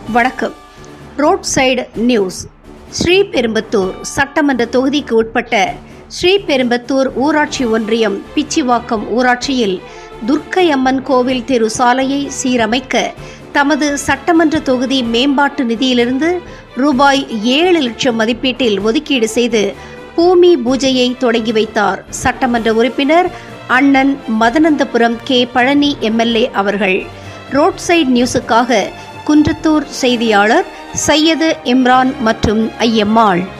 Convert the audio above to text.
வணக்கம் road side news Sriperumbudur சட்டமன்ற தொகுதிக்கு உட்பட்ட ஸ்ரீபெரும்பத்தூர் ஊராட்சி ஒன்றியம் பிச்சிவாக்கம் ஊராட்சியில் துர்க்கை அம்மன் கோவில் தெரு சாலையை சீரமைக்க தமது சட்டமன்ற தொகுதி மேம்பாட்டு நிதியிலிருந்து ரூபாய் ஏழு லட்சம் மதிப்பீட்டில் ஒதுக்கீடு செய்து பூமி பூஜையை தொடங்கி வைத்தார் சட்டமன்ற உறுப்பினர் அண்ணன் மதனந்தபுரம் கே பழனி எம்எல்ஏ அவர்கள் ரோட் சைடு நியூஸுக்காக குன்றத்தூர் செய்தியாளர் சையது இம்ரான் மற்றும் ஐயம்மாள்